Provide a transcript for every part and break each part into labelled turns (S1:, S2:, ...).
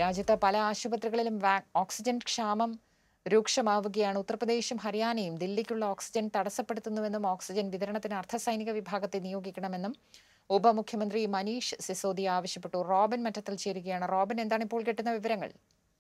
S1: രാജ്യത്ത് പല ആശുപത്രികളിലും വാ- ഓക്സിജൻ ക്ഷാമം രൂക്ഷമാവുകയാണ് ഉത്തർപ്രദേശും ഹരിയാനയും ദില്ലിക്കുള്ള ഓക്സിജൻ തടസ്സപ്പെടുത്തുന്നുവെന്നും ഓക്സിജൻ വിതരണത്തിന് അർദ്ധസൈനിക വിഭാഗത്തെ നിയോഗിക്കണമെന്നും ഉപമുഖ്യമന്ത്രി മനീഷ് സിസോദിയ ആവശ്യപ്പെട്ടു റോബിൻ മറ്റത്തിൽ ചേരുകയാണ് റോബിൻ എന്താണ് ഇപ്പോൾ കിട്ടുന്ന വിവരങ്ങൾ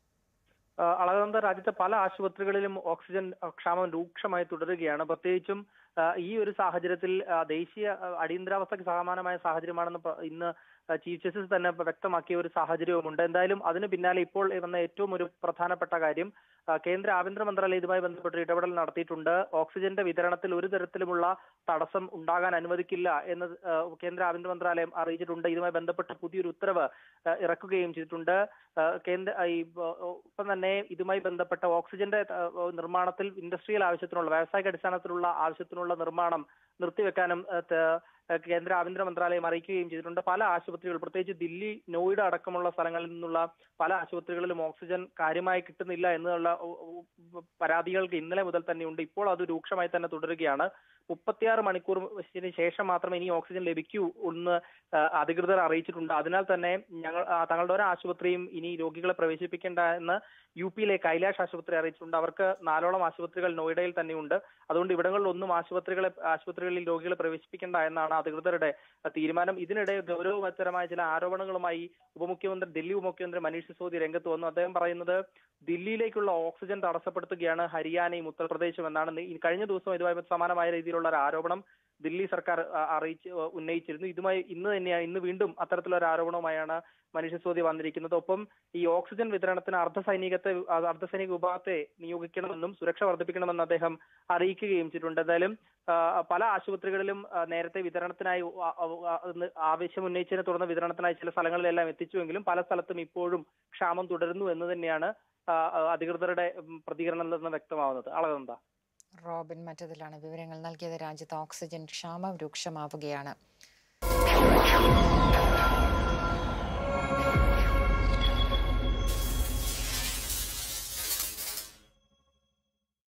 S2: ആ, അളകനന്ദ രാജ്യത്തെ പല ആശുപത്രികളിലും ഓക്സിജൻ ആ, ക്ഷാമം രൂക്ഷമായി തുടരുകയാണ് പ്രത്യേകിച്ചും ആ, ഈ ഒരു സാഹചര്യത്തിൽ ആ, ദേശീയ ആ, അടിയന്തരാവസ്ഥയ്ക്ക് സമാനമായ സാഹചര്യമാണെന്ന് പ- ഇന്ന് ആ, ചീഫ് ജസ്റ്റിസ് തന്നെ വ്യക്തമാക്കിയ ഒരു സാഹചര്യവുമുണ്ട് എന്തായാലും അതിന് പിന്നാലെ ഇപ്പോൾ വന്ന ഏറ്റവും ഒരു പ്രധാനപ്പെട്ട കാര്യം ആ, കേന്ദ്ര ആഭ്യന്തര മന്ത്രാലയം ഇതുമായി ബന്ധപ്പെട്ട് ഇടപെടൽ നടത്തിയിട്ടുണ്ട് ഓക്സിജന്റെ വിതരണത്തിൽ ഒരു തരത്തിലുമുള്ള തടസ്സം ഉണ്ടാകാൻ അനുവദിക്കില്ല എന്ന് ആ, കേന്ദ്ര ആഭ്യന്തര മന്ത്രാലയം അറിയിച്ചിട്ടുണ്ട് ഇതുമായി ബന്ധപ്പെട്ട് പുതിയൊരു ഉത്തരവ് ആ, ഇറക്കുകയും ചെയ്തിട്ടുണ്ട് ആ, കേന്ദ്ര ആ, ഈ ആ, ഒപ്പം തന്നെ ഇതുമായി ബന്ധപ്പെട്ട ഓക്സിജന്റെ ആ, നിർമ്മാണത്തിൽ ഇൻഡസ്ട്രിയൽ ആവശ്യത്തിനുള്ള വ്യാവസായിക അടിസ്ഥാനത്തിലുള്ള ആവശ്യത്തിനുള്ള നിർമ്മാണം നിർത്തിവെക്കാനും ആ, ത- ആ, കേന്ദ്ര ആഭ്യന്തര മന്ത്രാലയം അറിയിക്കുകയും ചെയ്തിട്ടുണ്ട് പല ആശുപത്രികൾ പ്രത്യേകിച്ച് ദില്ലി നോയിഡ അടക്കമുള്ള സ്ഥലങ്ങളിൽ നിന്നുള്ള പല ആശുപത്രികളിലും ഓക്സിജൻ കാര്യമായി കിട്ടുന്നില്ല എന്നുള്ള ഉ- ഉ- പരാതികൾക്ക് ഇന്നലെ മുതൽ തന്നെയുണ്ട് ഇപ്പോൾ അത് രൂക്ഷമായി തന്നെ തുടരുകയാണ് മുപ്പത്തിയാറ് മണിക്കൂറിന് ശേഷം മാത്രമേ ഇനി ഓക്സിജൻ ലഭിക്കൂ എന്ന് ആ, അധികൃതർ അറിയിച്ചിട്ടുണ്ട് അതിനാൽ തന്നെ ഞങ്ങൾ ആ, തങ്ങളുടെ ഒരു ആശുപത്രിയും ഇനി രോഗികളെ പ്രവേശിപ്പിക്കേണ്ട എന്ന് യു പിയിലെ കൈലാഷ് ആശുപത്രി അറിയിച്ചിട്ടുണ്ട് അവർക്ക് നാലോളം ആശുപത്രികൾ നോയിഡയിൽ തന്നെയുണ്ട് അതുകൊണ്ട് ഇവിടങ്ങളിലൊന്നും ആശുപത്രികളെ ആശുപത്രികളിൽ രോഗികളെ പ്രവേശിപ്പിക്കേണ്ട എന്നാണ് അധികൃതരുടെ തീരുമാനം ഇതിനിടെ ഗൗരവതരമായ ചില ആരോപണങ്ങളുമായി ഉപമുഖ്യമന്ത്രി ദില്ലി ഉപമുഖ്യമന്ത്രി മനീഷ് സിസോദി രംഗത്ത് വന്നു അദ്ദേഹം പറയുന്നത് ദില്ലിയിലേക്കുള്ള ഓക്സിജൻ തടസ്സപ്പെടുത്തുകയാണ് ഹരിയാനയും ഉത്തർപ്രദേശും എന്നാണ് ഈ കഴിഞ്ഞ ദിവസം ഇതുമായി സമാനമായ രീതിയിലുള്ള ഒരു ആരോപണം ദില്ലി സർക്കാർ ആ, അറിയിച്ച് ഉന്നയിച്ചിരുന്നു ഇതുമായി ഇന്ന് തന്നെയാണ് ഇന്ന് വീണ്ടും അത്തരത്തിലുള്ള ഒരു ആരോപണവുമായാണ് മനീഷ് സിസോദി വന്നിരിക്കുന്നത് ഒപ്പം ഈ ഓക്സിജൻ വിതരണത്തിന് അർദ്ധസൈനികത്തെ അർദ്ധസൈനിക വിഭാഗത്തെ നിയോഗിക്കണമെന്നും സുരക്ഷ വർദ്ധിപ്പിക്കണമെന്ന് അദ്ദേഹം അറിയിക്കുകയും ചെയ്തിട്ടുണ്ട് എന്തായാലും ആ, പല ആശുപത്രികളിലും ആ, നേരത്തെ വിതരണത്തിനായി ആ, ആ, ഒന്ന് ആവശ്യം ഉന്നയിച്ചതിനെ തുടർന്ന് വിതരണത്തിനായി ചില സ്ഥലങ്ങളിലെല്ലാം എത്തിച്ചുവെങ്കിലും പല സ്ഥലത്തും ഇപ്പോഴും ക്ഷാമം തുടരുന്നു എന്ന് തന്നെയാണ് ആ, ആ, അധികൃതരുടെ ഉം, പ്രതികരണത്തിൽ നിന്ന് വ്യക്തമാവുന്നത് അളകന്ത
S1: റോബിൻ മറ്റത്തിലാണ് വിവരങ്ങൾ നൽകിയത് രാജ്യത്ത് ഓക്സിജൻ ക്ഷാമം രൂക്ഷമാവുകയാണ്